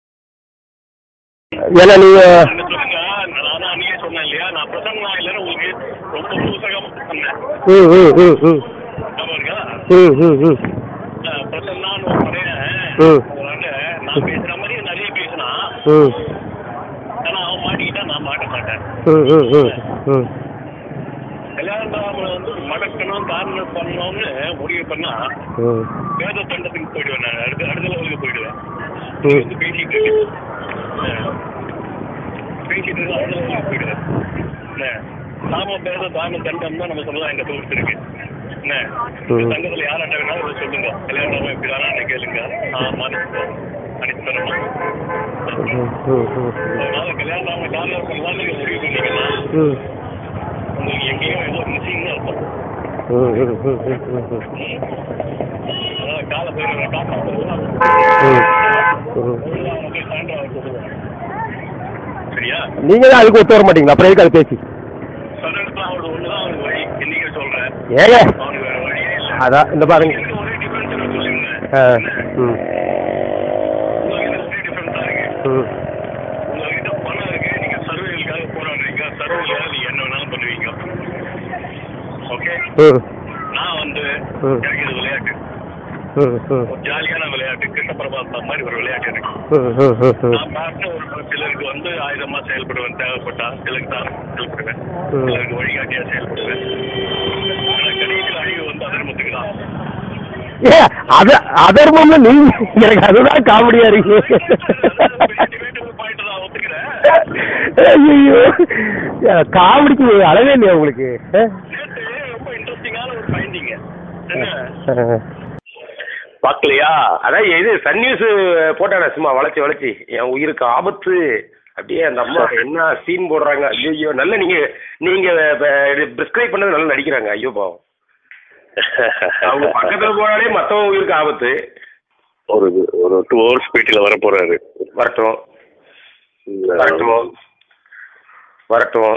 ஏன்னா நீங்க நீங்க சொல்லுங்க நான் தான் நீங்க சொன்னேன் இல்லையா நான் பிரசங்கம் இல்லைன்னு உங்களுக்கு ரொம்ப புதுசகமா சொன்னேன் ம் ம் ம் ம் ஞாபகம் இருக்கா? ம் ம் ம் அஹ் பிரசன்னான்னு ஒரு பையன் ம். அதனால நான் பேசுற மாதிரி நிறைய பேசினா ம் ஆனா அவன் மாட்டிக்கிட்டா நான் மாட்ட மாட்டேன் ம் ம் ம் ம் கல்யாணராமனை வந்து மடக்கணும் காரணம் பண்ணணும்னு முடிவு பண்ணா ம் வேத தண்டத்துக்கு போயிடுவேன் நான் அடுத்த அடுத்த லெவலுக்கு போயிடுவேன் ம் வந்து பேசிட்டு இருக்கு அஹ் பேசிட்டு இருக்கு அடுத்த லெவலுக்கு போயிடுவேன் என்ன நாம பேத தாம தண்டம் தான் நம்ம சொல்லலாம் எங்க தொகுத்து இருக்கு என்ன இந்த ம். சங்கத்துல யாராட்ட வேணாலும் ஒரு சொல்லுங்க கல்யாணம் இப்படி தானே கேளுங்க ஆமா அனுப்பி தரணும் ம் ம் ம் அதனால கல்யாணம் காரணம் பண்ணலாம் நீங்க முடிவு பண்ணீங்கன்னா ம் உங்களுக்கு எங்கேயும் ஏதோ மிஸ்ஸிங்னு அர்த்தம் ம் ம் ம் ம் ம் அதனால கால போய் டாட்டா சொல்லலாம் ம் சரியா நீங்க தான் அதுக்கு ஒத்து வர மாட்டீங்களா அப்புறம் எதுக்கு அது பேசி சடன்ல அவனோட ஒண்ணுதான் அவனுக்கு வழி இன்னைக்கு சொல்றேன் ஏங்க அவனுக்கு வேற வழியே இல்ல அதான் இந்த பாருங்க எனக்கு ஒரே டிஃபரன்ஸ் சொல்லுங்க ஆ ம் உங்களுக்கு ஒரே டிஃபரன்ஸ் தான் இருக்கு ம் உங்ககிட்ட பணம் இருக்கு நீங்க சர்வேலுக்காக போராடுறீங்க சர்வேல நீங்க என்ன வேணாலும் பண்ணுவீங்க ஓகே ம் நான் வந்து ம். எனக்கு இது விளையாட்டு ம் ம் ஒரு ஜாலியான விளையாட்டு கிருஷ்ண பிரபாத் மாதிரி ஒரு விளையாட்டு எனக்கு ம் ம் ம் ம் நான் பார்த்து ஒரு சிலருக்கு வந்து ஆயுதமா செயல்படுவேன் தேவைப்பட்டா சிலருக்கு தான் செயல்படுவேன் ம். சிலருக்கு வழிகாட்டியா செயல்படுவேன் ஆனா கடைசியில் அழிவு வந்து அதர்மத்துக்கு தான் ஏ அத அதர்மம்ல நீங்க எனக்கு அதுதான் காமெடியா இருக்கு பாயிண்ட் தான் ஒத்துக்கிறேன் ஐயோ காமெடிக்கு அளவே இல்லையா உங்களுக்கு ஆ? நேத்து ரொம்ப இன்ட்ரெஸ்டிங்கான ஒரு ஃபைண்டிங் என்ன ஆ. பார்க்கலையா அதான் இது சன் நியூஸ் போட்டானே சும்மா வளைச்சு வளைச்சு என் உயிருக்கு ஆபத்து அப்படியே அந்த அம்மா என்ன சீன் போடுறாங்க ஐயோ நல்ல நீங்க நீங்க பிரிஸ்கிரைப் பண்ணது நல்லா நடிக்கிறாங்க ஐயோ பாவம் அவங்க பக்கத்துல போனாலே மத்தவங்க உயிருக்கு ஆபத்து ஒரு ஒரு டூ ஹவர்ஸ் பேட்டியில் வர போறாரு வரட்டும் வரட்டும் வரட்டும்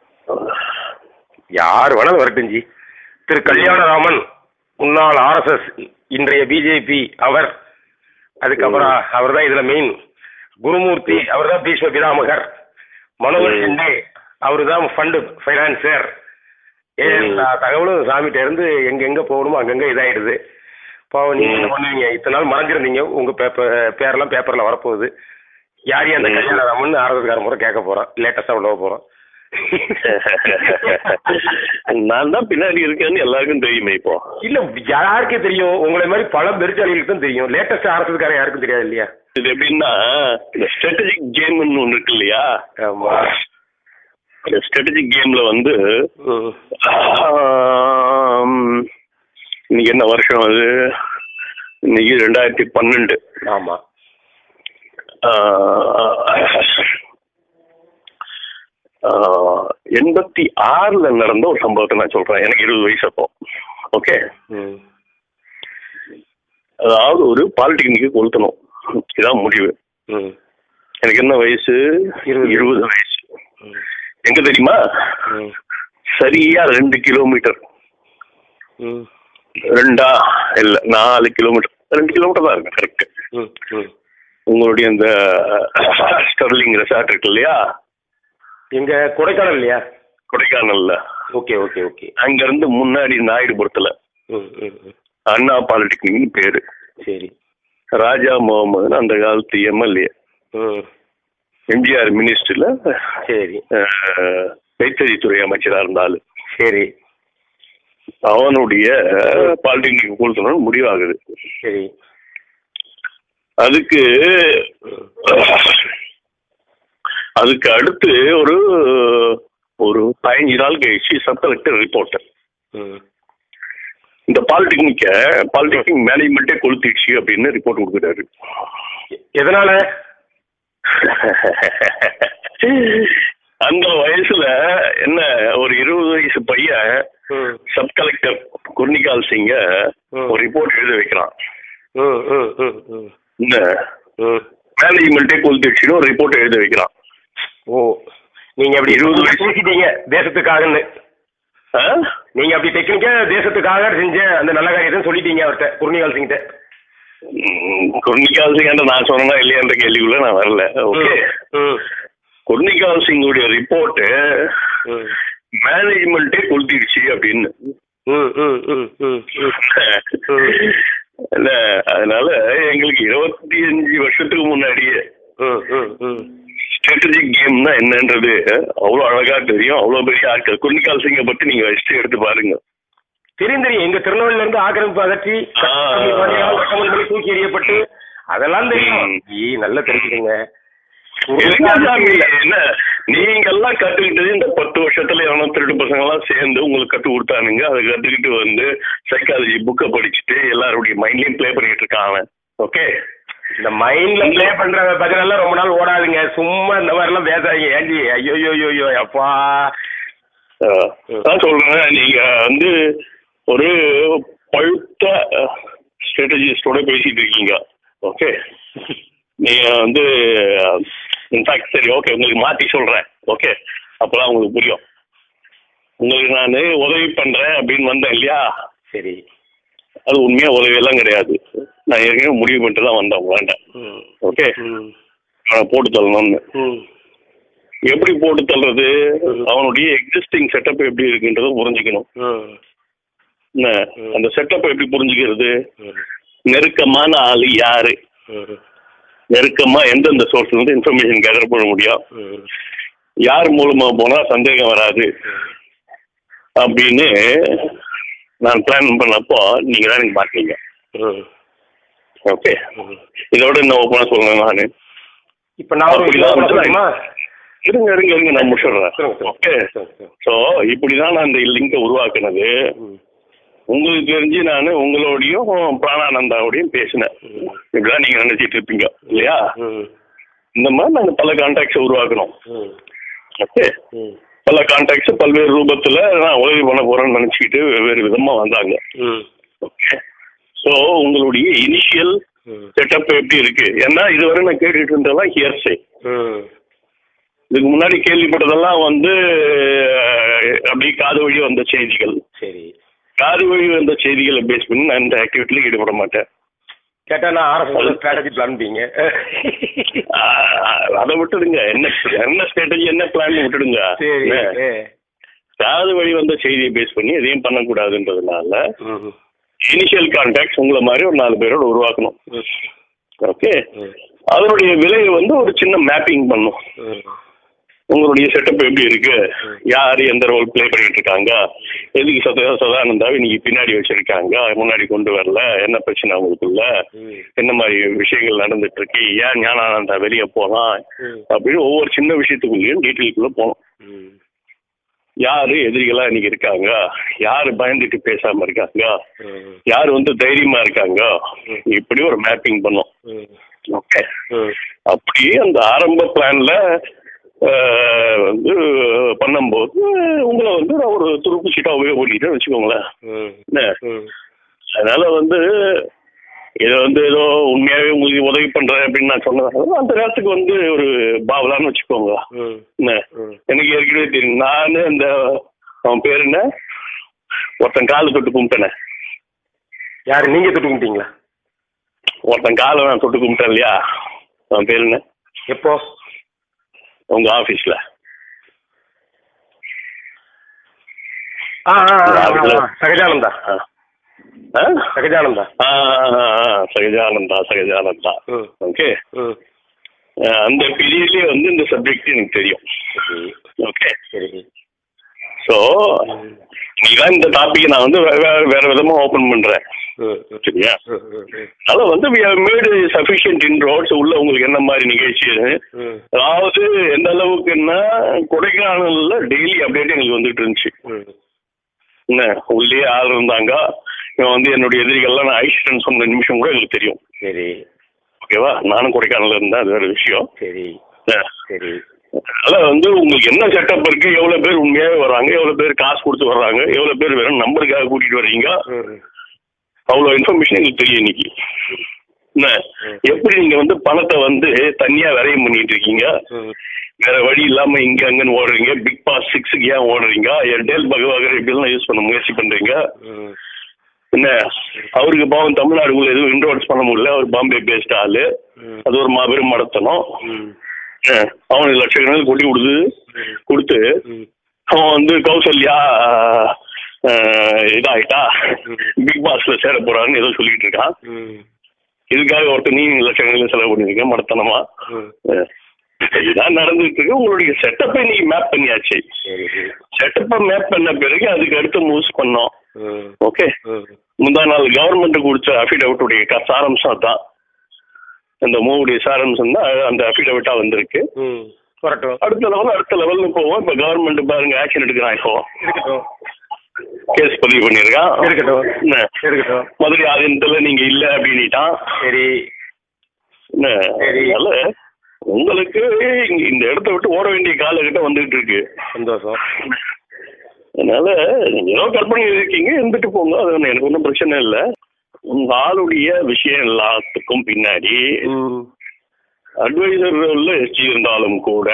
யார் வேணாலும் வரட்டும் ஜி திரு கல்யாணராமன் முன்னாள் ஆர்எஸ்எஸ் இன்றைய பிஜேபி அவர் அதுக்கப்புறம் அவர் தான் இதுல மெயின் குருமூர்த்தி அவர் தான் பீஷ்ம பிதாமகர் மனோகர் ம். ஷிண்டே அவர் தான் ஃபண்டு ஃபைனான்சியர் எல்லா தகவலும் சாமிகிட்ட இருந்து எங்கெங்க போகணுமோ அங்கங்க இதாயிடுது பாவம் நீங்க என்ன ம். பண்ணுவீங்க இத்தனை நாள் மறைஞ்சிருந்தீங்க உங்க பேப்பர் பேரெல்லாம் பேப்பர்ல வரப்போகுது யார் யார் அந்த ம். கல்யாணம்னு ஆரம்பத்துக்கார முறை கேட்க போறோம் லேட்டஸ்டா உள்ள போறோம் நான் தான் பின்னாடி இருக்கேன்னு எல்லாருக்கும் தெரியுமே இப்போ இல்ல யாருக்கே தெரியும் உங்களை மாதிரி பல பெருச்சாளிகளுக்கு தான் தெரியும் லேட்டஸ்ட் ஆரம்பத்துக்கார யாருக்கும் தெரியாது இல்லையா இது எப்படின்னா இந்த ஸ்ட்ராட்டஜிக் கேம்னு ஒன்று இருக்கு இல்லையா ஆமா இந்த ஸ்ட்ராட்டஜிக் கேம்ல வந்து ம். ஆம், இன்னைக்கு என்ன வருஷம் அது இன்னைக்கு ரெண்டாயிரத்தி பன்னெண்டு ஆமா எண்பத்தி ஆறுல நடந்த ஒரு சம்பவத்தை நான் சொல்றேன் எனக்கு இருபது வயசு அப்போ ஓகே ம். அதாவது ஒரு பாலிடெக்னிக்கு கொளுத்தணும் இதான் முடிவு ம். எனக்கு என்ன வயசு இருபது. இருபது வயசு ம். எங்க தெரியுமா ம். சரியா ரெண்டு கிலோமீட்டர் ம். ரெண்டா இல்ல நாலு கிலோமீட்டர் ரெண்டு கிலோமீட்டர் தான் இருக்கு கரெக்ட் ம். ம். உங்களுடைய இந்த ஸ்டர்லிங் ரெசார்ட் இருக்கு இல்லையா எங்க கொடைக்கானல் இல்லையா கொடைக்கானல்ல ஓகே ஓகே ஓகே அங்க இருந்து முன்னாடி நாயுடுபுரத்துல ம் ம் ம். அண்ணா பாலிடெக்னிக்னு பேரு சரி ராஜா முகமது அந்த காலத்து எம்எல்ஏ ம் எம்ஜிஆர் மினிஸ்டர்ல சரி கைத்தறித்துறை அமைச்சரா இருந்தாலும் சரி அவனுடைய பாலிடெக்னிக் கொடுத்தணும் முடிவாகுது சரி அதுக்கு அதுக்கு அடுத்து ஒரு ஒரு பதினஞ்சு நாள் கழிச்சு சப் கலெக்டர் ரிப்போர்ட் ம் இந்த பாலிடெக்னிக்க பாலிடெக்னிக் மேனேஜ்மெண்ட்டே கொளுத்திடுச்சு அப்படின்னு ரிப்போர்ட் கொடுக்குறாரு எ- எதனால அந்த வயசுல என்ன ஒரு இருபது வயசு பையன் ம் சப் கலெக்டர் குர்னிகால் சிங்க ம். ஒரு ரிப்போர்ட் எழுத வைக்கிறான் ம் ம் ம் ம் இந்த ம் மேனேஜ்மெண்ட்டே கொளுத்திடுச்சுன்னு ஒரு ரிப்போர்ட் எழுத வைக்கிறான் ஓ நீங்க அப்படி இருபது இருபது வயசு. பேசிட்டீங்க தேசத்துக்காகன்னு ஆ? நீங்க அப்படி டெக்னிக்கா தேசத்துக்காக செஞ்ச அந்த நல்ல காரியத்தை சொல்லிட்டீங்க அவர்கிட்ட குர்னிகால் சிங்கிட்ட ம், குர்னிகால் சிங் நான் சொன்னா இல்லையான்ற கேள்விக்குள்ள நான் வரல ஓகே ம் குர்னிகால் சிங்குடைய ரிப்போர்ட் ம் மேனேஜ்மெண்ட்டே கொளுத்திடுச்சு அப்படின்னு ம் ம் ம் ம் ம் இல்ல அதனால எங்களுக்கு இருபத்தி அஞ்சு வருஷத்துக்கு முன்னாடியே ம் ம் ம் ஸ்ட்ராட்டஜிக் கேம்னா என்னன்றது அவ்வளோ அழகா தெரியும் அவ்வளோ பெரிய ஆட்கள் குர்னிகால் சிங்கை பத்தி நீங்க ஹிஸ்டரி எடுத்து பாருங்க தெரியும் தெரியும் எங்க திருநெல்வேலில இருந்து ஆக்கிரமிப்பு அகற்றி ஆ. ரெக்கமெண்ட் பண்ணி தூக்கி எறியப்பட்டு அதெல்லாம் தெரியும் ம். ஈ நல்லா தெரிஞ்சுக்கங்க என்ன சாமி, என்ன நீங்க எல்லாம் கத்துக்கிட்டது இந்த பத்து வருஷத்துல எவனோ திருட்டு பசங்க எல்லாம் சேர்ந்து உங்களுக்கு கத்து கொடுத்தானுங்க அதை கத்துக்கிட்டு வந்து சைக்காலஜி புக்கை படிச்சுட்டு எல்லாருடைய மைண்ட்லயும் ப்ளே பண்ணிட்டு இருக்கான் அவன் ஓகே இந்த மைண்ட்ல ப்ளே பண்ற பஜனை எல்லாம் ரொம்ப நாள் ஓடாதுங்க சும்மா இந்த மாதிரி எல்லாம் பேசாதீங்க ஏஞ்சி ஐயோ ஐயோ ஐயோ அப்பா நான் சொல்றேன் நீங்க வந்து ஒரு பழுத்த ஸ்ட்ராட்டஜிஸ்டோட பேசிட்டு இருக்கீங்க ஓகே நீங்க வந்து இன்ஃபேக்ட் சரி ஓகே உங்களுக்கு மாத்தி சொல்றேன் ஓகே அப்பதான் உங்களுக்கு புரியும் உங்களுக்கு நான் உதவி பண்றேன் அப்படின்னு வந்தேன் இல்லையா சரி அது உண்மையா உதவி எல்லாம் கிடையாது நான் ஏற்கனவே முடிவு பண்ணிட்டு தான் வந்தேன் உங்களாண்ட ம் ஓகே ம் அவனை போட்டு தள்ளணும்னு ம் எப்படி போட்டு தள்ளுறது அவனுடைய எக்ஸிஸ்டிங் செட்டப் எப்படி இருக்குன்றதை புரிஞ்சுக்கணும் ம் என்ன அந்த செட்டப் எப்படி புரிஞ்சுக்கிறது ம் நெருக்கமான ஆளு யாரு ம் நெருக்கமா எந்தெந்த சோர்ஸ்ல இருந்து இன்ஃபர்மேஷன் கேதர் பண்ண முடியும் ம் யார் மூலமா போனா சந்தேகம் வராது அப்படின்னு நான் பிளான் பண்ணப்போ நீங்க தான் எனக்கு பார்த்தீங்க ம் ஓகே ம் இதோட என்ன ஓப்பனா சொல்றேன் நான் இப்ப நான் ஒரு அப்படிதான் விஷயம் சொல்ல முடியுமா இருங்க இருங்க இருங்க நான் முடிச்சிடுறேன் சொல்லுங்க, ஓகே சொல்லுங்க, சொல்லுங்க. ஸோ இப்படிதான் நான் இந்த லிங்கை உருவாக்குனது ம் உங்களுக்கு தெரிஞ்சு நான் உங்களோடையும் பிராணானந்தாவோடையும் பேசினேன் இப்படிதான் நீங்க நினைச்சிட்டு இருப்பீங்க இல்லையா ம் இந்த மாதிரி நாங்கள் பல கான்டாக்ட்ஸை உருவாக்கணும் ம் ஓகே ம் பல கான்டாக்ட்ஸ் பல்வேறு ரூபத்துல நான் உதவி பண்ண போறேன்னு நினைச்சிட்டு வெவ்வேறு விதமா வந்தாங்க ம் ஓகே ஸோ உங்களுடைய இனிஷியல் ம் செட்டப் எப்படி இருக்கு ஏன்னா இதுவரை நான் கேட்டுட்டு இருந்ததெல்லாம் ஹியர்ஸே ம் இதுக்கு முன்னாடி கேள்விப்பட்டதெல்லாம் வந்து அஹ், அப்படியே காது வழி வந்த செய்திகள் சரி காது வழி வந்த செய்திகளை பேஸ் பண்ணி நான் இந்த ஆக்டிவிட்டில ஈடுபட மாட்டேன் கேட்டா நான் ஆர்எஸ் ஸ்ட்ராட்டஜி பிளான் பீங்க ஆஹ், அதை விட்டுடுங்க என்ன என்ன ஸ்ட்ராட்டஜி என்ன பிளான் விட்டுடுங்க சரி என்ன? ஏ. காது வழி வந்த செய்தியை பேஸ் பண்ணி எதையும் பண்ணக்கூடாதுன்றதுனால ம் இனிஷியல் கான்டாக்ட்ஸ் உங்களை மாதிரி ஒரு நாலு பேரோட உருவாக்கணும் ம் ஓகே ம் அதனுடைய விலையை வந்து ஒரு சின்ன மேப்பிங் பண்ணும் ம் உங்களுடைய செட்டப் எப்படி இருக்கு யார் எந்த ரோல் ப்ளே பண்ணிட்டு இருக்காங்க எதுக்கு சதா சதானந்தாவை இன்னைக்கு பின்னாடி வச்சிருக்காங்க முன்னாடி கொண்டு வரல என்ன பிரச்சனை அவங்களுக்குள்ள ம் என்ன மாதிரி விஷயங்கள் நடந்துட்டு இருக்கு ஏன் ஞானானந்தா வெளியே போலாம் ம் அப்படின்னு ஒவ்வொரு சின்ன விஷயத்துக்குள்ளேயும் டீட்டெயிலுக்குள்ள போகணும் ம் யாரு எதிரிகளா இன்னைக்கு இருக்காங்க யாரு பயந்துட்டு பேசாம இருக்காங்க ம் யார் வந்து தைரியமா இருக்காங்க இப்படி ஒரு மேப்பிங் பண்ணோம் ம் ஓகே ம் அப்படியே அந்த ஆரம்ப பிளான்ல வந்து பண்ணும்போது உங்களை வந்து நான் ஒரு துருப்பு சீட்டா உபயோகப்படுத்திட்டேன்னு வச்சுக்கோங்களேன் ம் என்ன ம் அதனால வந்து இதை வந்து ஏதோ உண்மையாவே உங்களுக்கு உதவி பண்றேன் அப்படின்னு நான் சொன்னதால அந்த நேரத்துக்கு வந்து ஒரு பாவலான்னு வச்சுக்கோங்க ம் என்ன ம் எனக்கு ஏற்கனவே தெரியும் நான் இந்த அவன் பேர் என்ன ஒருத்தன் காலை தொட்டு கும்பிட்டேனே யார் நீங்கள் தொட்டு கும்பிட்டீங்களா ஒருத்தன் காலை நான் தொட்டு கும்பிட்டேன் இல்லையா அவன் பேர் என்ன எப்போ உங்க ஆபீஸ்ல ஆ ஆ, ஆ, ஆ, ஆ, சகஜானந்தா ஆ? சகஜானந்தா ஆ, ஆ, ஆ, சகஜானந்தா சகஜானந்தா ம் ஓகே ம் அந்த பீரியட்லயே வந்து இந்த சப்ஜெக்ட் எனக்கு தெரியும் சரி ஓகே சரி ஸோ நீதான் இந்த டாபிக் நான் வந்து வே- வே- வேற விதமா ஓபன் பண்றேன் ம் ம் சரியா ம் ம் ம் அதனால வந்து we have made sufficient inroads உள்ள உங்களுக்கு என்ன மாதிரி நிகழ்ச்சி ம் அதாவது எந்த அளவுக்குன்னா கொடைக்கானல்ல டெய்லி அப்டேட் எங்களுக்கு வந்துட்டு இருந்துச்சு ம் என்ன உள்ளே ஆள் இருந்தாங்க இவன் வந்து என்னுடைய எதிரிகள்லாம் நான் ஐஸ்டன் சொன்ன நிமிஷம் கூட எங்களுக்கு தெரியும் சரி ஓகேவா நானும் கொடைக்கானல்ல இருந்தேன் அது வேற விஷயம் சரி என்ன? சரி அதனால வந்து உங்களுக்கு என்ன செட்டப் இருக்கு எவ்வளவு பேர் உண்மையாவே வர்றாங்க எவ்வளவு பேர் காசு கொடுத்து வர்றாங்க எவ்வளவு பேர் வெறும் நம்பருக்காக கூட்டிட்டு வர்றீங்க ம் அவ்வளவு இன்ஃபர்மேஷன் எங்களுக்கு தெரியும் இன்னைக்கு என்ன எப்படி நீங்க வந்து பணத்தை வந்து தனியா விரயம் பண்ணிட்டு இருக்கீங்க ம் வேற வழி இல்லாம இங்க அங்கன்னு ஓடுறீங்க பிக் பாஸ் சிக்ஸுக்கு ஏன் ஓடுறீங்க டேல் பகவாகர் இப்படிலாம் யூஸ் பண்ண முயற்சி பண்றீங்க ம் என்ன அவருக்கு பாவம் தமிழ்நாடுக்குள்ள எதுவும் இன்ட்ரோட்ஸ் பண்ண முடியல அவர் பாம்பே பேஸ்ட் ஆளு ம் அது ஒரு மாபெரும் மடத்தனம் ம் என்ன, அவனுக்கு லட்சக்கணக்கில் கொட்டி கொடுத்து கொடுத்து ம் அவன் வந்து கௌசல்யா ஆஹ், இதாயிட்டா பிக் பாஸ்ல சேர போறான்னு ஏதோ சொல்லிட்டு இருக்கான் ம் இதுக்காக ஒருத்தர் நீ லட்சக்கணக்கில் செலவு பண்ணிருக்க மடத்தனமா ம் அஹ், இதுதான் நடந்துட்டு இருக்கு உங்களுடைய செட்டப்பை நீ மேப் பண்ணியாச்சு சரி செட்டப்பை மேப் பண்ண பிறகு அதுக்கு அடுத்து மூவ்ஸ் பண்ணோம் ம் ஓகே ம் முந்தா நாள் கவர்மெண்ட் கொடுத்த அஃபிடவிட்டுடைய சாரம்சம் அதான் இந்த மூவுடைய சாரம்சம் தான் அந்த அஃபிடவிட்டா வந்திருக்கு ம் வரட்டும் அடுத்த லெவல் அடுத்த லெவல்னு போவோம் இப்ப கவர்மெண்ட் பாருங்க ஆக்ஷன் எடுக்கிறான் இப்போ இருக்கட்டும் கேஸ் பதிவு பண்ணியிருக்கான் இருக்கட்டும். என்ன இருக்கட்டும் மதுரை ஆதீனத்துல நீங்க இல்ல அப்படின்னுட்டான் சரி என்ன சரி. அதனால உங்களுக்கு இங்க இந்த இடத்த விட்டு ஓட வேண்டிய காலகட்டம் வந்துகிட்டு இருக்கு சந்தோஷம் அதனால நீங்க ஏதோ கற்பனை இருக்கீங்க இருந்துட்டு போங்க அது ஒண்ணும் எனக்கு ஒன்றும் பிரச்சனை இல்லை உங்க ஆளுடைய விஷயம் எல்லாத்துக்கும் பின்னாடி ம் அட்வைசர் ரோல்ல எஸ்டி இருந்தாலும் கூட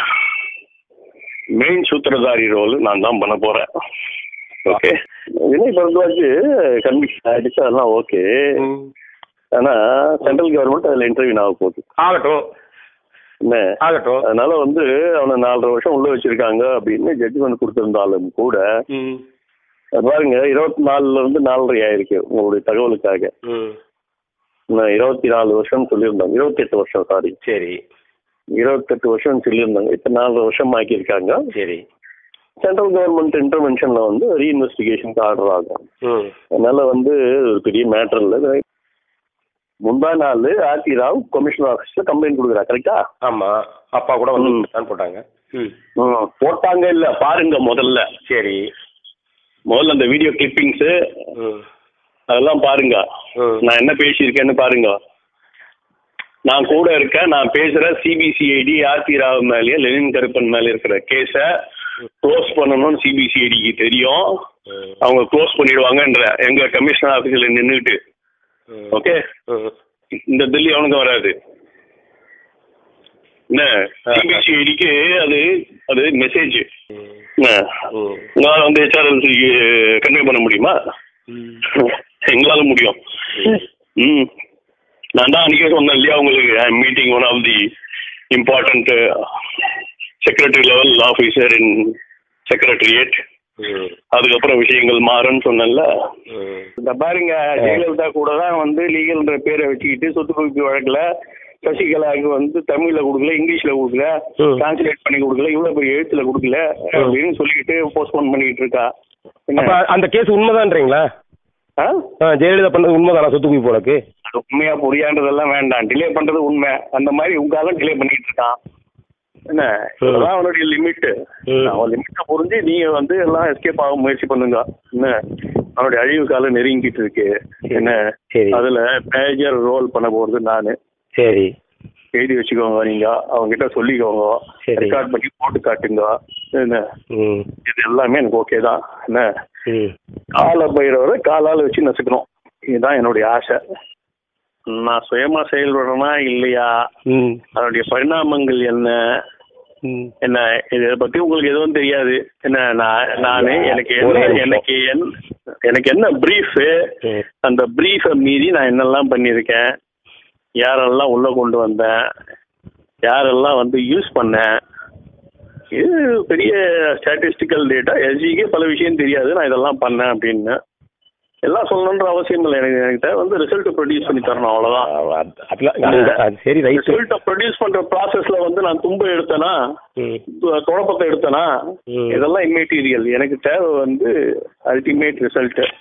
மெயின் சூத்திரதாரி ரோல் நான் தான் பண்ண போறேன் ஓகே வினய் பரத்வாஜ் கன்விக்ஷன் ஆயிடுச்சு அதெல்லாம் ஓகே ம் ஆனா சென்ட்ரல் கவர்மெண்ட் அதுல இன்டர்வியூ ஆக போகுது ஆகட்டும் என்ன ஆகட்டும் அதனால வந்து அவனை நாலரை வருஷம் உள்ள வச்சிருக்காங்க அப்படின்னு ஜட்ஜ்மெண்ட் கொடுத்திருந்தாலும் கூட ம் அது பாருங்க இருபத்தி நாலுல இருந்து நாலரை ஆயிருக்கு உங்களுடைய தகவலுக்காக ம் இன்னும் இருபத்தி நாலு வருஷம் சொல்லியிருந்தாங்க இருபத்தெட்டு வருஷம் சாரி சரி இருபத்தெட்டு வருஷம் சொல்லியிருந்தாங்க இப்போ நாலரை வருஷம் ஆக்கியிருக்காங்க சரி சென்ட்ரல் கவர்மெண்ட் இன்டர்வென்ஷன்ல வந்து ரீஇன்வெஸ்டிகேஷனுக்கு ஆர்டர் ஆகும் ம் அதனால வந்து ஒரு பெரிய மேட்டர் இல்லை முந்தா நாள் ஆர்டி ராவ் கமிஷனர் ஆஃபீஸ்ல கம்ப்ளைண்ட் கொடுக்குறா கரெக்டா ஆமாம் அப்பா கூட வந்து ம். தான் போட்டாங்க ம் போட்டாங்க இல்ல பாருங்க முதல்ல சரி முதல்ல அந்த வீடியோ கிளிப்பிங்ஸ் ம் அதெல்லாம் பாருங்க ம். நான் என்ன பேசியிருக்கேன்னு பாருங்க நான் கூட இருக்கேன் நான் பேசுற சிபிசிஐடி ஆர்டி ராவ் மேலேயும் லெனின் கருப்பன் மேல இருக்கிற கேஸை க்ளோஸ் பண்ணணும்னு சிபிசிஐடிக்கு தெரியும் ம். அவங்க க்ளோஸ் பண்ணிடுவாங்கன்ற எங்க கமிஷனர் ஆஃபீஸில் நின்றுட்டு ம். ஓகே ம். இந்த தில்லி அவனுக்கு வராது என்ன ஆ. சிபிசிஐடிக்கு அது அது மெசேஜ் ம். என்ன ம். உங்களால் வந்து ஹெச்ஆர்எல்சிக்கு கன்வே பண்ண முடியுமா ம். எங்களால முடியும் ம் நான் தான் அன்றைக்கே சொன்னேன் இல்லையா உங்களுக்கு I meeting one of the important secretary level officer in secretariat ம் அதுக்கப்புறம் விஷயங்கள் மாறும்னு சொன்னேன்ல ம் இந்த பாருங்க ஜெயலலிதா கூட தான் வந்து லீகல்ன்ற பேரை வச்சுக்கிட்டு சொத்து குவிப்பு வழக்குல சசிகலாவுக்கு வந்து தமிழ்ல கொடுக்கல இங்கிலீஷ்ல கொடுக்கல ம். டிரான்ஸ்லேட் பண்ணி கொடுக்கல இவ்வளவு பெரிய எழுத்துல கொடுக்கல அப்படின்னு சொல்லிக்கிட்டு போஸ்ட்போன் பண்ணிட்டு இருக்கா என்ன? அப்ப அந்த கேஸ் உண்மைதான்றீங்களா ஆ? ஆ ஜெயலலிதா பண்ணது உண்மைதானா சொத்து குவிப்பு வழக்கு அது உண்மையா பொய்யான்றதெல்லாம் வேண்டாம் டிலே பண்றது உண்மை அந்த மாதிரி உங்காலும் டிலே பண்ணிட்டு இருக்கான் என்ன இதெல்லாம் அவனுடைய லிமிட் ம். அவன் லிமிட்டை புரிஞ்சு நீங்க வந்து எல்லாம் எஸ்கேப் ஆக முயற்சி பண்ணுங்க என்ன அவனுடைய அழிவு காலம் நெருங்கிட்டு இருக்கு என்ன சரி. அதுல மேஜர் ரோல் பண்ண போறது நானு சரி எழுதி வச்சுக்கோங்க நீங்க அவங்க கிட்ட சொல்லிக்கோங்க சரி. ரெக்கார்ட் பண்ணி போட்டு காட்டுங்க என்ன ம் இது எல்லாமே எனக்கு ஓகே தான் என்ன ம் கால பைரவரை காலால வச்சு நசுக்கணும் இதுதான் என்னுடைய ஆசை நான் சுயமா செயல்படுறேனா இல்லையா ம் அதனுடைய பரிணாமங்கள் என்ன ம் என்ன இதை பத்தி உங்களுக்கு எதுவும் தெரியாது என்ன நான் நானு எனக்கு என்ன ஒரே நிமிஷம். எனக்கு என் எனக்கு என்ன பிரீஃப் ம். அந்த பிரீஃபை மீறி நான் என்னெல்லாம் பண்ணியிருக்கேன் யாரெல்லாம் உள்ள கொண்டு வந்தேன் யாரெல்லாம் வந்து யூஸ் பண்ணேன் இது பெரிய ஸ்டாட்டிஸ்டிக்கல் டேட்டா எஸ்ஜிக்கே பல விஷயம் தெரியாது நான் இதெல்லாம் பண்ணேன் அப்படின்னு எல்லாம் சொல்லணுன்ற அவசியம் இல்லை எனக்கு எனக்கு தேவை வந்து ரிசல்ட் ப்ரொடியூஸ் பண்ணி தரணும் அவ்வளோதான் அது- அதெல்லாம் அது- அது சரி ரைட்டு ரிசல்ட்டை ப்ரொடியூஸ் பண்ற ப்ராசஸ்ல வந்து நான் தும்பை எடுத்தேனா ம் து- குழப்பத்தை எடுத்தேனா ம். இதெல்லாம் இம்மெட்டீரியல் எனக்கு தேவை வந்து அல்டிமேட் ரிசல்ட்